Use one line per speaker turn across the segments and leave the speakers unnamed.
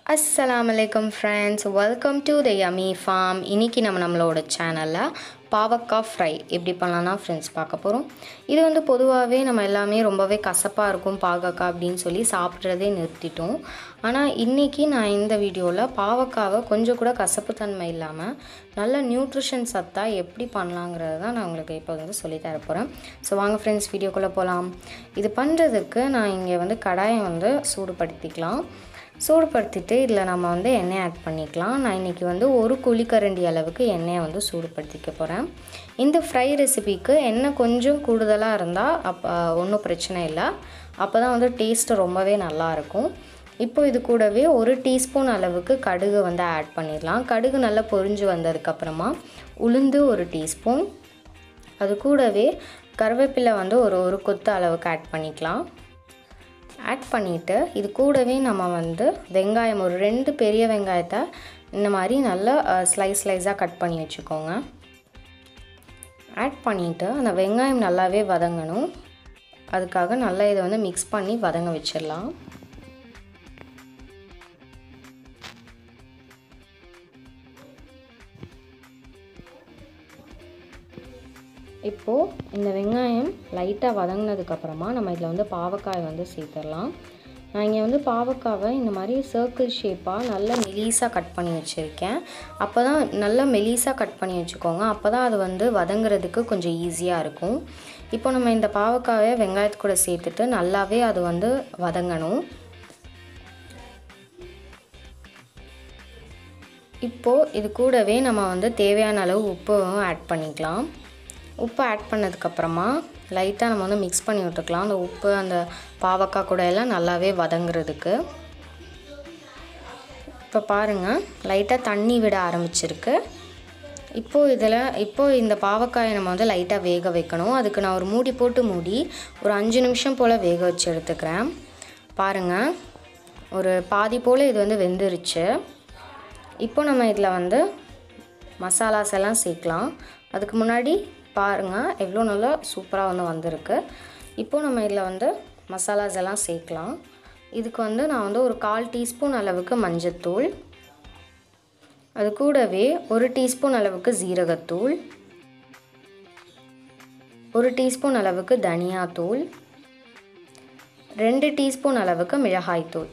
அஸ்ஸலாமு அலைக்கும் friends welcome to the yummy farm இன்றைக்கி நம்ம நம்மளோட சேனலில் பாவக்காய் ஃப்ரை எப்படி பண்ணலாம்னா ஃப்ரெண்ட்ஸ் பார்க்க போகிறோம் இது வந்து பொதுவாகவே நம்ம எல்லாமே ரொம்பவே கசப்பாக இருக்கும் பாவக்காய் அப்படின்னு சொல்லி சாப்பிட்றதே நிறுத்திட்டோம் ஆனால் இன்றைக்கி நான் இந்த வீடியோவில் பாவக்காவை கொஞ்சம் கூட கசப்புத்தன்மை இல்லாமல் நல்ல நியூட்ரிஷன் சத்தாக எப்படி பண்ணலாங்கிறது தான் நான் உங்களுக்கு இப்போ வந்து சொல்லி தர போகிறேன் ஸோ வாங்க ஃப்ரெண்ட்ஸ் வீடியோக்குள்ளே போகலாம் இது பண்ணுறதுக்கு நான் இங்கே வந்து கடாயை வந்து சூடுபடுத்திக்கலாம் சூடுபடுத்திட்டு இதில் நம்ம வந்து எண்ணெய் ஆட் பண்ணிக்கலாம் நான் இன்றைக்கி வந்து ஒரு குழிக்கரண்டி அளவுக்கு எண்ணெயை வந்து சூடுபடுத்திக்க போகிறேன் இந்த ஃப்ரை ரெசிபிக்கு எண்ணெய் கொஞ்சம் கூடுதலாக இருந்தால் அப்போ ஒன்றும் பிரச்சனை இல்லை அப்போ தான் வந்து டேஸ்ட்டு ரொம்பவே நல்லாயிருக்கும் இப்போ இது கூடவே ஒரு டீஸ்பூன் அளவுக்கு கடுகு வந்து ஆட் பண்ணிடலாம் கடுகு நல்லா பொரிஞ்சு வந்ததுக்கப்புறமா உளுந்து ஒரு டீஸ்பூன் அது கூடவே கருவேப்பிலை வந்து ஒரு ஒரு கொத்து அளவுக்கு ஆட் பண்ணிக்கலாம் ஆட் பண்ணிவிட்டு இது கூடவே நம்ம வந்து வெங்காயம் ஒரு ரெண்டு பெரிய வெங்காயத்தை இந்த மாதிரி நல்லா ஸ்லைஸ் ஸ்லைஸாக கட் பண்ணி வச்சுக்கோங்க ஆட் பண்ணிவிட்டு அந்த வெங்காயம் நல்லாவே வதங்கணும் அதுக்காக நல்லா இதை வந்து மிக்ஸ் பண்ணி வதங்க வச்சிடலாம் இப்போது இந்த வெங்காயம் லைட்டாக வதங்கினதுக்கப்புறமா நம்ம இதில் வந்து பாவக்காய் வந்து சேர்த்துடலாம் நான் இங்கே வந்து பாவக்காவை இந்த மாதிரி சர்க்கிள் ஷேப்பாக நல்லா மெலீஸாக கட் பண்ணி வச்சுருக்கேன் அப்போ தான் நல்லா மெலீஸாக கட் பண்ணி வச்சுக்கோங்க அப்போ தான் அது வந்து வதங்குறதுக்கு கொஞ்சம் ஈஸியாக இருக்கும் இப்போ நம்ம இந்த பாவக்காயை வெங்காயத்து கூட சேர்த்துட்டு நல்லாவே அது வந்து வதங்கணும் இப்போது இது கூடவே நம்ம வந்து தேவையான அளவு உப்பும் ஆட் பண்ணிக்கலாம் உப்பு ஆட் பண்ணதுக்கப்புறமா லைட்டாக நம்ம வந்து மிக்ஸ் பண்ணி விட்டுக்கலாம் அந்த உப்பு அந்த பாவக்காய் கூட எல்லாம் நல்லாவே வதங்குறதுக்கு இப்போ பாருங்கள் லைட்டாக தண்ணி விட ஆரம்பிச்சிருக்கு இப்போது இதில் இப்போது இந்த பாவக்காயை நம்ம வந்து லைட்டாக வேக வைக்கணும் அதுக்கு நான் ஒரு மூடி போட்டு மூடி ஒரு அஞ்சு நிமிஷம் போல் வேக வச்சு எடுத்துக்கிறேன் பாருங்கள் ஒரு பாதி போல் இது வந்து வெந்துருச்சு இப்போ நம்ம இதில் வந்து மசாலாஸ் எல்லாம் சேர்க்கலாம் அதுக்கு முன்னாடி பாருங்கள் எவ்வளோ நல்லா சூப்பராக வந்து வந்திருக்கு இப்போது நம்ம இதில் வந்து மசாலாஸ் எல்லாம் சேர்க்கலாம் இதுக்கு வந்து நான் வந்து ஒரு கால் டீஸ்பூன் அளவுக்கு மஞ்சத்தூள் அது கூடவே ஒரு டீஸ்பூன் அளவுக்கு ஜீரகத்தூள் ஒரு டீஸ்பூன் அளவுக்கு தனியாத்தூள் ரெண்டு டீஸ்பூன் அளவுக்கு மிளகாய்த்தூள்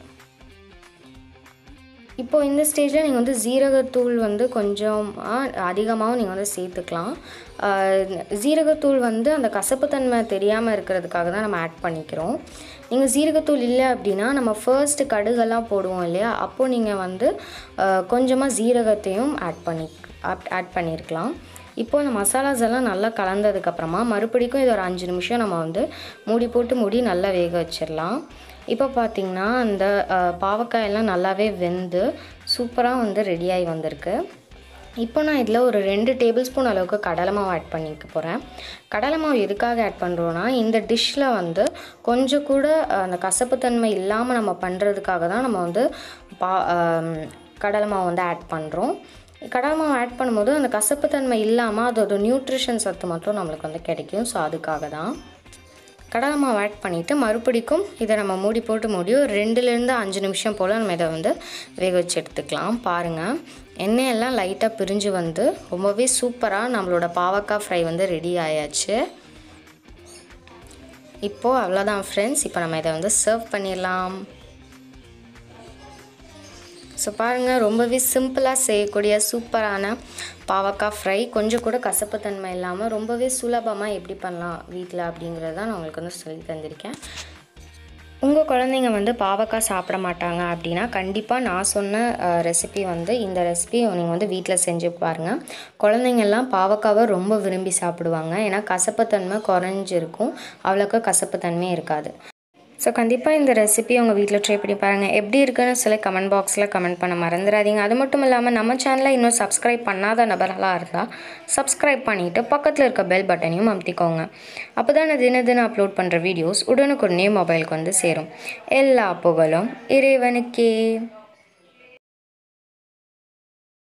இப்போது இந்த ஸ்டேஜில் நீங்கள் வந்து ஜீரகத்தூள் வந்து கொஞ்சம் அதிகமாகவும் நீங்கள் வந்து சேர்த்துக்கலாம் ஜீரகத்தூள் வந்து அந்த கசப்புத்தன்மை தெரியாமல் இருக்கிறதுக்காக தான் நம்ம ஆட் பண்ணிக்கிறோம் நீங்கள் ஜீரகத்தூள் இல்லை அப்படின்னா நம்ம ஃபர்ஸ்ட்டு கடுகெல்லாம் போடுவோம் இல்லையா அப்போது நீங்கள் வந்து கொஞ்சமாக ஜீரகத்தையும் ஆட் பண்ணி ஆட் பண்ணியிருக்கலாம் இப்போ இந்த மசாலாஸ் எல்லாம் நல்லா கலந்ததுக்கப்புறமா மறுபடிக்கும் இது ஒரு அஞ்சு நிமிஷம் நம்ம வந்து மூடி போட்டு மூடி நல்லா வேக வச்சிடலாம் இப்போ பார்த்திங்கன்னா அந்த பாவக்காயெல்லாம் நல்லாவே வெந்து சூப்பராக வந்து ரெடியாகி வந்திருக்கு இப்போ நான் இதில் ஒரு ரெண்டு டேபிள் ஸ்பூன் அளவுக்கு கடலை மாவு ஆட் பண்ணிக்க போகிறேன் கடலை மாவு எதுக்காக ஆட் பண்ணுறோன்னா இந்த டிஷ்ஷில் வந்து கொஞ்சம் கூட அந்த கசப்புத்தன்மை இல்லாமல் நம்ம பண்ணுறதுக்காக தான் நம்ம வந்து பா கடலை மாவு வந்து ஆட் பண்ணுறோம் கடலை மாவு ஆட் பண்ணும்போது அந்த கசப்புத்தன்மை இல்லாமல் அதோட நியூட்ரிஷன் சத்து மட்டும் நம்மளுக்கு வந்து கிடைக்கும் ஸோ அதுக்காக தான் கடலை மாவு ஆட் பண்ணிவிட்டு மறுபடிக்கும் இதை நம்ம மூடி போட்டு மூடி ஒரு ரெண்டுலேருந்து அஞ்சு நிமிஷம் போல் நம்ம இதை வந்து வேக வச்சு எடுத்துக்கலாம் பாருங்கள் எண்ணெயெல்லாம் லைட்டாக பிரிஞ்சு வந்து ரொம்பவே சூப்பராக நம்மளோட பாவக்காய் ஃப்ரை வந்து ரெடி ஆயாச்சு இப்போது அவ்வளோதான் ஃப்ரெண்ட்ஸ் இப்போ நம்ம இதை வந்து சர்வ் பண்ணிடலாம் ஸோ பாருங்கள் ரொம்பவே சிம்பிளாக செய்யக்கூடிய சூப்பரான பாவக்காய் ஃப்ரை கொஞ்சம் கூட கசப்புத்தன்மை இல்லாமல் ரொம்பவே சுலபமாக எப்படி பண்ணலாம் வீட்டில் அப்படிங்கிறத நான் உங்களுக்கு வந்து சொல்லி தந்திருக்கேன் உங்கள் குழந்தைங்க வந்து பாவக்காய் சாப்பிட மாட்டாங்க அப்படின்னா கண்டிப்பாக நான் சொன்ன ரெசிபி வந்து இந்த ரெசிபி நீங்கள் வந்து வீட்டில் செஞ்சு பாருங்கள் குழந்தைங்கள்லாம் பாவக்காவை ரொம்ப விரும்பி சாப்பிடுவாங்க ஏன்னா கசப்புத்தன்மை குறைஞ்சிருக்கும் அவ்வளோக்கா கசப்புத்தன்மை இருக்காது ஸோ கண்டிப்பாக இந்த ரெசிபி உங்கள் வீட்டில் ட்ரை பண்ணி பாருங்கள் எப்படி இருக்குன்னு சொல்லி கமெண்ட் பாக்ஸில் கமெண்ட் பண்ண மறந்துடாதீங்க அது மட்டும் இல்லாமல் நம்ம சேனலை இன்னும் சப்ஸ்கிரைப் பண்ணாத நபர்களாக இருந்தால் சப்ஸ்கிரைப் பண்ணிவிட்டு பக்கத்தில் இருக்க பெல் பட்டனையும் அமுத்திக்கோங்க அப்போ தான் நான் தின தினம் அப்லோட் பண்ணுற வீடியோஸ் உடனுக்குடனே மொபைலுக்கு வந்து சேரும் எல்லா புகழும் இறைவனுக்கே